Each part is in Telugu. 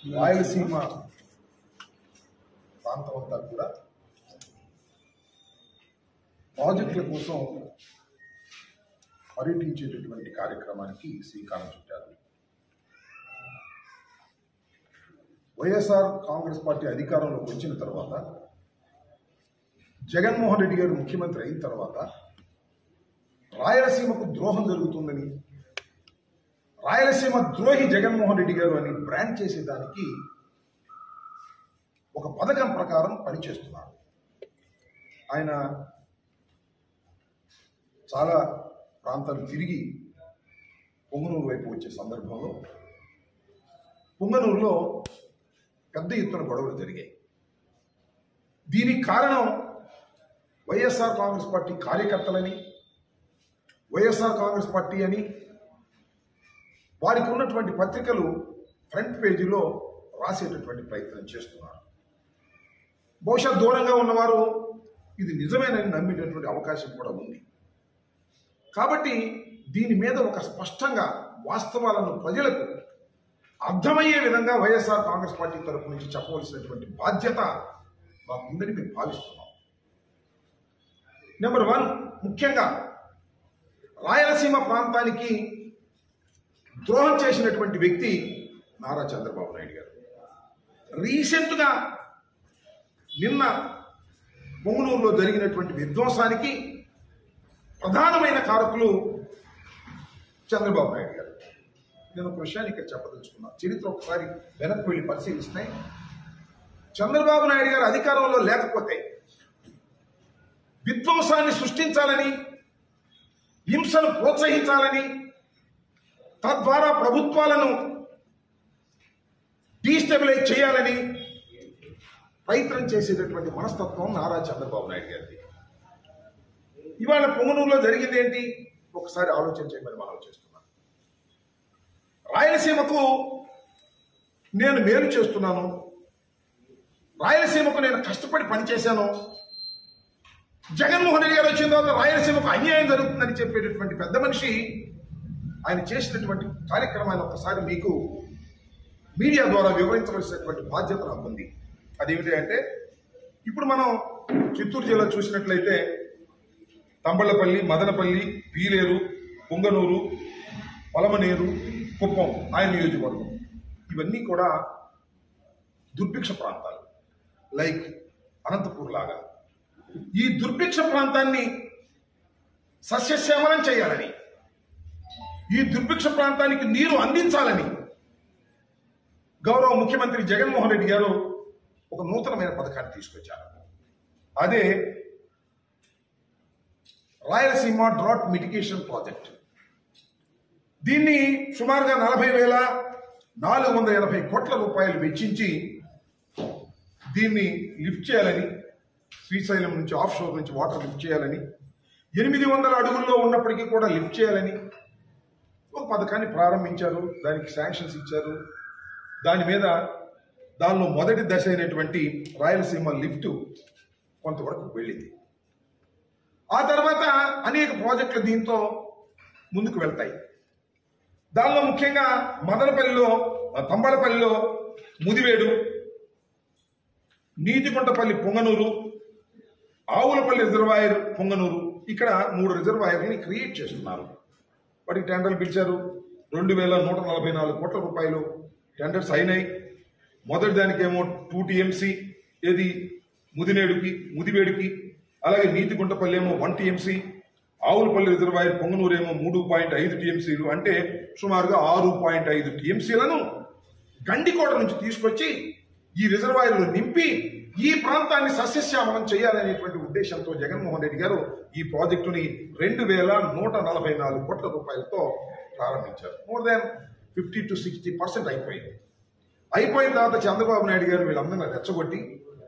రాయలసీమ ప్రాంతం అంతా కూడా ప్రాజెక్టుల కోసం పర్యటించేటటువంటి కార్యక్రమానికి శ్రీకారం చుట్టారు వైఎస్ఆర్ కాంగ్రెస్ పార్టీ అధికారంలోకి వచ్చిన తర్వాత జగన్మోహన్ రెడ్డి గారు ముఖ్యమంత్రి అయిన తర్వాత రాయలసీమకు ద్రోహం జరుగుతుందని రాయలసీమ ద్రోహి జగన్మోహన్ రెడ్డి గారు అని బ్రాండ్ చేసేదానికి ఒక పథకం ప్రకారం పనిచేస్తున్నారు ఆయన చాలా ప్రాంతాలు తిరిగి పొంగనూరు వైపు వచ్చే సందర్భంలో పొంగనూరులో పెద్ద ఎత్తున గొడవలు జరిగాయి దీనికి కారణం వైఎస్ఆర్ కాంగ్రెస్ పార్టీ కార్యకర్తలని వైఎస్ఆర్ కాంగ్రెస్ పార్టీ అని వారికి ఉన్నటువంటి పత్రికలు ఫ్రంట్ పేజీలో రాసేటటువంటి ప్రయత్నం చేస్తున్నారు బహుశా దూరంగా ఉన్నవారు ఇది నిజమేనని నమ్మేటటువంటి అవకాశం కూడా ఉంది కాబట్టి దీని మీద ఒక స్పష్టంగా వాస్తవాలను ప్రజలకు అర్థమయ్యే విధంగా వైఎస్ఆర్ కాంగ్రెస్ పార్టీ తరపు నుంచి చెప్పవలసినటువంటి బాధ్యత మాకుందని మేము భావిస్తున్నాం నెంబర్ వన్ ముఖ్యంగా రాయలసీమ ప్రాంతానికి ద్రోహం చేసినటువంటి వ్యక్తి నారా చంద్రబాబు నాయుడు గారు రీసెంట్గా నిన్న పొంగునూరులో జరిగినటువంటి విధ్వంసానికి ప్రధానమైన కారకులు చంద్రబాబు నాయుడు గారు నేను ఒక విషయాన్ని ఇక్కడ చెప్పదలుచుకున్నా చరిత్ర ఒకసారి వెనక్కి వెళ్ళి పరిశీలిస్తే చంద్రబాబు నాయుడు గారు అధికారంలో లేకపోతే విధ్వంసాన్ని సృష్టించాలని హింసను ప్రోత్సహించాలని తద్వారా ప్రభుత్వాలను డీస్టెబిలైజ్ చేయాలని ప్రయత్నం చేసేటటువంటి మనస్తత్వం నారా చంద్రబాబు నాయుడు గారిది ఇవాళ పొంగనూరులో జరిగింది ఏంటి ఒకసారి ఆలోచన చేయమని మనం చేస్తున్నాం రాయలసీమకు నేను మేలు చేస్తున్నాను రాయలసీమకు నేను కష్టపడి పనిచేశాను జగన్మోహన్ రెడ్డి గారు వచ్చిన తర్వాత రాయలసీమకు అన్యాయం జరుగుతుందని చెప్పేటటువంటి పెద్ద మనిషి ఆయన చేసినటువంటి కార్యక్రమాన్ని ఒకసారి మీకు మీడియా ద్వారా వివరించవలసినటువంటి బాధ్యత నాకు ఉంది అదేమిటి అంటే ఇప్పుడు మనం చిత్తూరు జిల్లా చూసినట్లయితే తంబళ్లపల్లి మదనపల్లి పీలేరు పొంగనూరు పలమనేరు కుప్పం ఆయన నియోజకవర్గం ఇవన్నీ కూడా దుర్భిక్ష ప్రాంతాలు లైక్ అనంతపూర్ లాగా ఈ దుర్భిక్ష ప్రాంతాన్ని సస్యశ్యామలం చేయాలని ఈ దుర్భిక్ష ప్రాంతానికి నీరు అందించాలని గౌరవ ముఖ్యమంత్రి జగన్మోహన్ రెడ్డి గారు ఒక నూతనమైన పథకాన్ని తీసుకొచ్చారు అదే రాయలసీమ డ్రాట్ మిటిగేషన్ ప్రాజెక్ట్ దీన్ని సుమారుగా నలభై వేల నాలుగు వందల ఎనభై కోట్ల రూపాయలు వెచ్చించి దీన్ని లిఫ్ట్ చేయాలని శ్రీశైలం నుంచి ఆఫ్ షోర్ నుంచి వాటర్ లిఫ్ట్ చేయాలని ఎనిమిది వందల అడుగుల్లో ఉన్నప్పటికీ కూడా లిఫ్ట్ చేయాలని ఒక పథకాన్ని ప్రారంభించారు దానికి శాంక్షన్స్ ఇచ్చారు దాని మీద దానిలో మొదటి దశ అయినటువంటి రాయలసీమ లిఫ్ట్ కొంతవరకు వెళ్ళింది ఆ తర్వాత అనేక ప్రాజెక్టులు దీంతో ముందుకు వెళ్తాయి దానిలో ముఖ్యంగా మదనపల్లిలో ఆ, తంబలపల్లిలో ముదివేడు నీతికుంటపల్లి పొంగనూరు ఆవులపల్లి రిజర్వాయర్ పొంగనూరు ఇక్కడ మూడు రిజర్వాయర్ని క్రియేట్ చేస్తున్నారు వాటికి టెండర్లు పిలిచారు రెండు వేల నూట నలభై నాలుగు కోట్ల రూపాయలు టెండర్స్ అయినాయి మొదటి దానికేమో టూ టీఎంసీ ఏది ముదినేడుకి ముదివేడుకి అలాగే నీతిగుంటపల్లి ఏమో one TMC Avulapalli reservoir Punganur ఏమో మూడు పాయింట్ ఐదు టీఎంసీలు అంటే సుమారుగా ఆరు పాయింట్ ఐదు టీఎంసీలను గండికోట నుంచి తీసుకొచ్చి ఈ రిజర్వాయర్లు నింపి ఈ ప్రాంతాన్ని సస్యశ్యామలం చేయాలనేటువంటి ఉద్దేశంతో జగన్మోహన్ రెడ్డి గారు ఈ ప్రాజెక్టుని రెండు వేల నూట నలభై నాలుగు కోట్ల రూపాయలతో ప్రారంభించారు more than fifty to sixty percent అయిపోయింది అయిపోయిన తర్వాత చంద్రబాబు నాయుడు గారు వీళ్ళందరినీ రెచ్చగొట్టి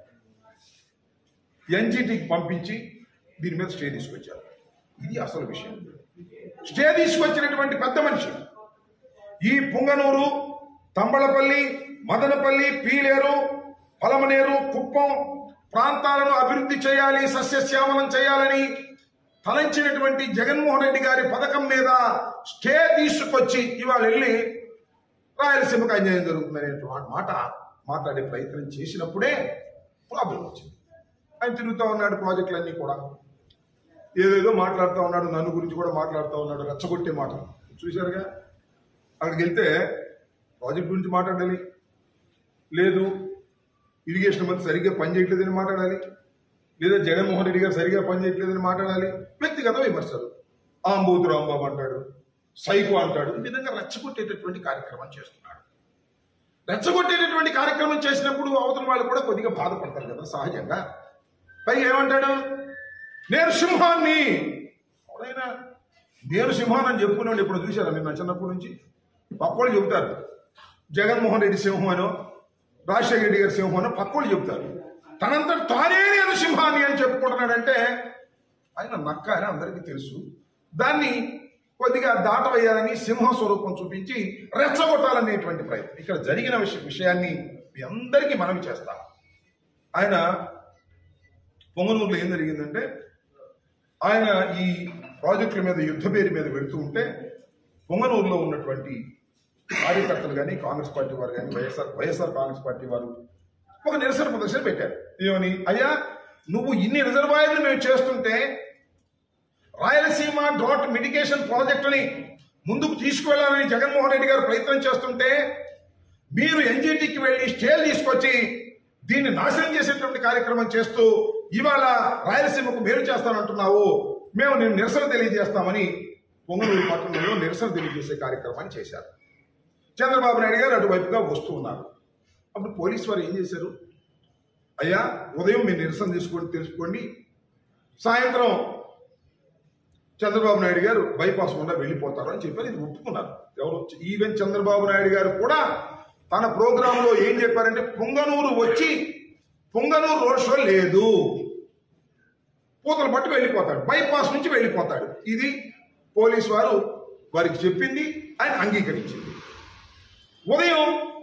ఎన్జిటికి పంపించి దీని మీద స్టే తీసుకొచ్చారు ఇది అసలు విషయం స్టే తీసుకొచ్చినటువంటి పెద్ద మనిషి ఈ పుంగనూరు తంబళపల్లి మదనపల్లి పీలేరు పలమనేరు కుప్పం ప్రాంతాలను అభివృద్ధి చేయాలి సస్యశ్యామలం చేయాలని తలంచినటువంటి జగన్మోహన్ రెడ్డి గారి పథకం మీద స్టే తీసుకొచ్చి ఇవాళ వెళ్ళి రాయలసీమకు అన్యాయం జరుగుతుందనే మాట మాట్లాడే ప్రయత్నం చేసినప్పుడే ప్రాబ్లం వచ్చింది ఆయన తిరుగుతూ ఉన్నాడు ప్రాజెక్టులన్నీ కూడా ఏదేదో మాట్లాడుతూ ఉన్నాడు నన్ను గురించి కూడా మాట్లాడుతూ ఉన్నాడు రెచ్చగొట్టే మాట చూశారుగా అక్కడికి వెళ్తే ప్రాజెక్ట్ గురించి మాట్లాడాలి లేదు ఇరిగేషన్ మంత్రి సరిగ్గా పనిచేయట్లేదని మాట్లాడాలి లేదా జగన్మోహన్ రెడ్డి గారు సరిగ్గా పనిచేయట్లేదని మాట్లాడాలి వ్యక్తిగత విమర్శలు ఆంబోతు రాంబాబు అంటాడు సైకో అంటాడు ఈ విధంగా రెచ్చగొట్టేటటువంటి కార్యక్రమం చేస్తున్నాడు రెచ్చగొట్టేటటువంటి కార్యక్రమం చేసినప్పుడు అవతల వాళ్ళు కూడా కొద్దిగా బాధపడతారు కదా సహజంగా పైగా ఏమంటాడు నేను సింహాన్ని ఎవరైనా నేను సింహాన్ని అని చెప్పుకునేవాడు ఇప్పుడు చూశారా మీరు నా చిన్నప్పటి నుంచి పక్కోళ్ళు చెబుతారు జగన్మోహన్ రెడ్డి సింహం అనో రాజశేఖర రెడ్డి గారి సింహం అనో పక్కోళ్ళు చెబుతారు తనంతట తానే నేను సింహాన్ని అని చెప్పుకుంటున్నాడంటే ఆయన నక్క అని అందరికీ తెలుసు దాన్ని కొద్దిగా దాటవేయాలని సింహ స్వరూపం చూపించి రెచ్చగొట్టాలనేటువంటి ప్రయత్నం ఇక్కడ జరిగిన విష- విషయాన్ని మీ అందరికీ మనవి చేస్తా ఆయన పొంగనూరులో ఏం జరిగిందంటే ఆయన ఈ ప్రాజెక్టుల మీద యుద్ధ పేరు మీద వెళుతూ ఉంటే పొంగనూరులో ఉన్నటువంటి కార్యకర్తలు కానీ కాంగ్రెస్ పార్టీ వారు కానీ వైఎస్ఆర్ వైఎస్ఆర్ కాంగ్రెస్ పార్టీ వారు ఒక నిరసన ప్రదర్శన పెట్టారు ఏమని అయ్యా నువ్వు ఇన్ని రిజర్వాయర్లు మేము చేస్తుంటే రాయలసీమ డ్రాట్ మిటిగేషన్ ప్రాజెక్టుని ముందుకు తీసుకువెళ్లాలని జగన్మోహన్ రెడ్డి గారు ప్రయత్నం చేస్తుంటే మీరు ఎన్జిటికి వెళ్ళి స్టేల్ తీసుకొచ్చి దీన్ని నాశనం చేసేటువంటి కార్యక్రమం చేస్తూ ఇవాళ రాయలసీమకు మేలు చేస్తానంటున్నావు మేము నేను నిరసన తెలియజేస్తామని పొంగనూరు పట్టణంలో నిరసన తెలియజేసే కార్యక్రమాన్ని చేశారు చంద్రబాబు నాయుడు గారు అటువైపుగా వస్తూ ఉన్నారు అప్పుడు పోలీసు వారు ఏం చేశారు అయ్యా ఉదయం మీరు నిరసన తీసుకోండి తెలుసుకోండి సాయంత్రం చంద్రబాబు నాయుడు గారు బైపాస్ గుండా వెళ్ళిపోతారు అని చెప్పారు ఇది ఒప్పుకున్నారు ఎవరు ఈవెన్ చంద్రబాబు నాయుడు గారు కూడా తన ప్రోగ్రామ్ లో ఏం చెప్పారంటే పొంగనూరు వచ్చి పొంగనూరు రోడ్ షో లేదు పూతలు పట్టి వెళ్ళిపోతాడు బైపాస్ నుంచి వెళ్ళిపోతాడు ఇది పోలీస్ వారు వారికి చెప్పింది ఆయన అంగీకరించింది ఉదయం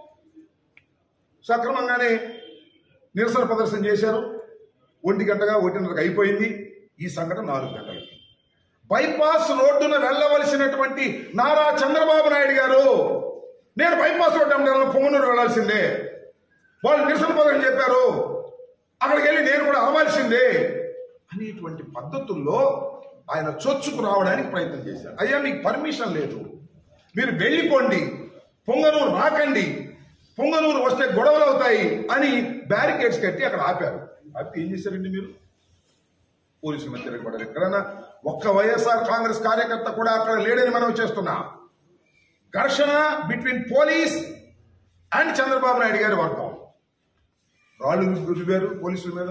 సక్రమంగానే నిరసన ప్రదర్శన చేశారు ఒంటి గంటగా ఒకటిన్నరకు అయిపోయింది ఈ సంఘటన నాలుగు గంటలకి బైపాస్ రోడ్డున వెళ్ళవలసినటువంటి నారా చంద్రబాబు నాయుడు గారు నేను బైపాస్ రోడ్డు అమ్మడం పొంగనూరు వెళ్ళాల్సిందే వాళ్ళు నిరసన ప్రదర్శన చెప్పారు అక్కడికి వెళ్ళి నేను కూడా అవ్వాల్సిందే అనేటువంటి పద్ధతుల్లో ఆయన చొచ్చుకు రావడానికి ప్రయత్నం చేశారు అయ్యా మీకు పర్మిషన్ లేదు మీరు వెళ్ళిపోండి పొంగనూరు రాకండి పొంగనూరు వస్తే గొడవలు అవుతాయి అని బ్యారికేడ్స్ కట్టి అక్కడ ఆపారు ఆపితే ఏం చేశారండి మీరు పోలీసుల మధ్య తిరగబడారు ఎక్కడైనా ఒక్క వైఎస్ఆర్ కాంగ్రెస్ కార్యకర్త కూడా అక్కడ లేడని మనం చేస్తున్నా ఘర్షణ between police and Chandrababu Naidu గారి వర్గం రాళ్ళు రుజువారు పోలీసుల మీద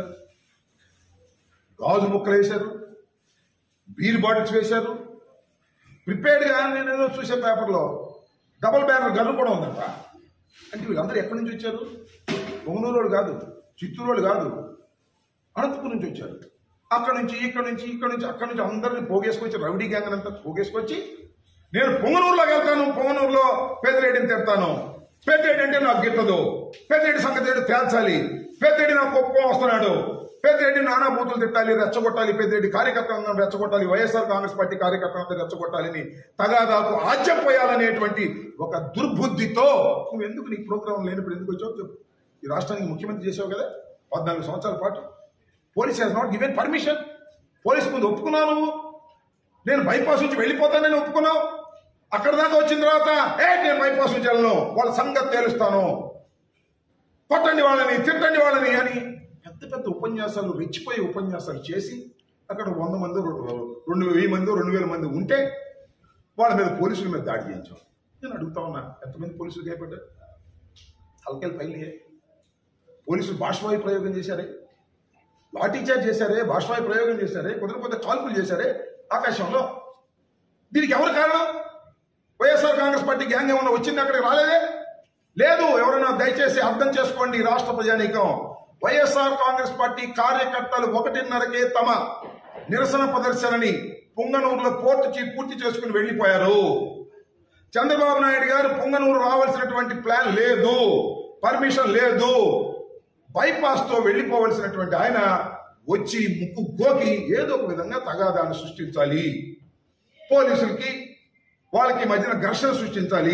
గాజు ముక్కలు వేశారు బీర్ బాటిల్స్ వేశారు ప్రిపేర్డ్గా నేను ఏదో చూసే పేపర్లో డబుల్ బ్యానర్ గన్ను కూడా ఉందంట అంటే వీళ్ళందరూ ఎక్కడి నుంచి వచ్చారు పొంగనూరు వాళ్ళు కాదు చిత్తూరు వాళ్ళు కాదు అనంతపురం నుంచి వచ్చారు అక్కడ నుంచి ఇక్కడ నుంచి ఇక్కడ నుంచి అక్కడ నుంచి అందరిని పోగేసుకొచ్చి రౌడీ గ్యాంగ్ అంతా పోగేసుకొచ్చి నేను పొంగనూరులోకి వెళ్తాను పొంగనూరులో పెద్దరెడ్డిని తిడతాను పెద్దరెడ్డి అంటే నాకు గిట్టదు పెద్దరెడ్డి సంగతి ఏంటో తేల్చాలి పెద్దరెడ్డి నాకు కోపం వస్తున్నాడు పెద్దరెడ్డి నానా బూతులు తిట్టాలి రెచ్చగొట్టాలి పెద్దరెడ్డి కార్యకర్తలను రెచ్చగొట్టాలి వైఎస్ఆర్ కాంగ్రెస్ పార్టీ కార్యకర్తలను రెచ్చగొట్టాలని తగాదాకు ఆజ్యం పోయాలనేటువంటి ఒక దుర్బుద్ధితో నువ్వు ఎందుకు నీ ప్రోగ్రాం లేనప్పుడు ఎందుకు వచ్చావు చెప్పు ఈ రాష్ట్రానికి ముఖ్యమంత్రి చేసావు కదా పద్నాలుగు సంవత్సరాల పాటు police has not given permission police ముందు ఒప్పుకున్నావు నువ్వు నేను బైపాస్ నుంచి వెళ్ళిపోతానని ఒప్పుకున్నావు అక్కడ దాకా వచ్చిన తర్వాత ఏ నేను బైపాస్ నుంచి వెళ్ళను వాళ్ళ సంగతి తేలుస్తాను కొట్టండి వాళ్ళని తిట్టండి వాళ్ళని అని పెద్ద పెద్ద ఉపన్యాసాలు రెచ్చిపోయే ఉపన్యాసాలు చేసి అక్కడ వంద మంది రెండు రెండు వెయ్యి మంది రెండు వేల మంది ఉంటే వాళ్ళ మీద పోలీసుల మీద దాడి చేయించాం నేను అడుగుతా ఉన్నా ఎంతమంది పోలీసులు భయపడ్డారు తలకాయలు పైన పోలీసులు భాషవాయు ప్రయోగం చేశారే లాఠీ చార్జ్ చేశారే భాషవాయు ప్రయోగం చేశారే కుదరకపోతే కాల్పులు చేశారే ఆకాశంలో దీనికి ఎవరు కారణం వైఎస్ఆర్ కాంగ్రెస్ పార్టీ గ్యాంగ్ ఏమన్నా వచ్చింది అక్కడికి రాలేదే లేదు ఎవరైనా దయచేసి అర్థం చేసుకోండి ఈ రాష్ట్ర ప్రజానీకం వైఎస్ఆర్ కాంగ్రెస్ పార్టీ కార్యకర్తలు ఒకటిన్నరకే తమ నిరసన ప్రదర్శనని పుంగనూరులో పోర్టు చే- పూర్తి చేసుకుని వెళ్లిపోయారు చంద్రబాబు నాయుడు గారు పుంగనూరు రావాల్సినటువంటి ప్లాన్ లేదు పర్మిషన్ లేదు బైపాస్ తో వెళ్లిపోవలసినటువంటి ఆయన వచ్చి ముక్కు గోకి ఏదో ఒక విధంగా తగాదాన్ని సృష్టించాలి పోలీసులకి వాళ్ళకి మధ్యన ఘర్షణ సృష్టించాలి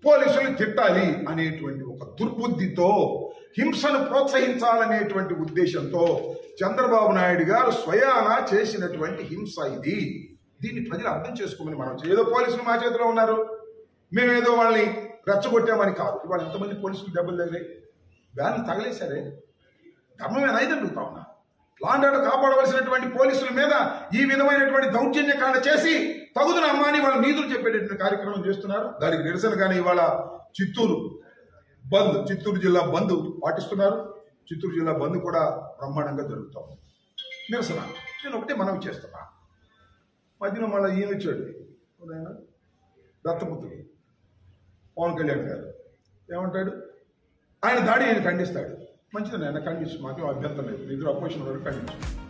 పోలీసులు తిట్టాలి అనేటువంటి ఒక దుర్బుద్ధితో హింసను ప్రోత్సహించాలనేటువంటి ఉద్దేశంతో చంద్రబాబు నాయుడు గారు స్వయానా చేసినటువంటి హింస ఇది దీన్ని ప్రజలు అర్థం చేసుకోమని మనం చే- ఏదో పోలీసులు మా చేతిలో ఉన్నారు మేమేదో వాళ్ళని రెచ్చగొట్టామని కాదు ఇవాళ ఎంతమంది పోలీసులు దెబ్బలు తగిలాయి వ్యాన్ తగలేశారే ధర్మమేనా ఇది అడుగుతా ఉన్నా లాండ్ ఆర్డర్ కాపాడవలసినటువంటి పోలీసుల మీద ఈ విధమైనటువంటి దౌర్జన్యకాండ చేసి తగుదున అమ్మా అని వాళ్ళు నీతులు చెప్పేటటువంటి కార్యక్రమం చేస్తున్నారు దానికి నిరసనగానే ఇవాళ చిత్తూరు బంద్ చిత్తూరు జిల్లా బంద్ పాటిస్తున్నారు చిత్తూరు జిల్లా బంద్ కూడా బ్రహ్మాండంగా జరుగుతా ఉంది నిరసన నేను ఒకటే మనవి చేస్తున్నా మధ్యలో మళ్ళీ ఈయన వచ్చాడు ఎవరైనా? దత్తపుత్రుడు పవన్ కళ్యాణ్ గారు ఏమంటాడు ఆయన దాడి ఆయన ఖండిస్తాడు మంచిది ఆయన ఖండించు మాకేం అభ్యంతరం లేదు నిద్ర అపోజిషన్ వరకు ఖండించు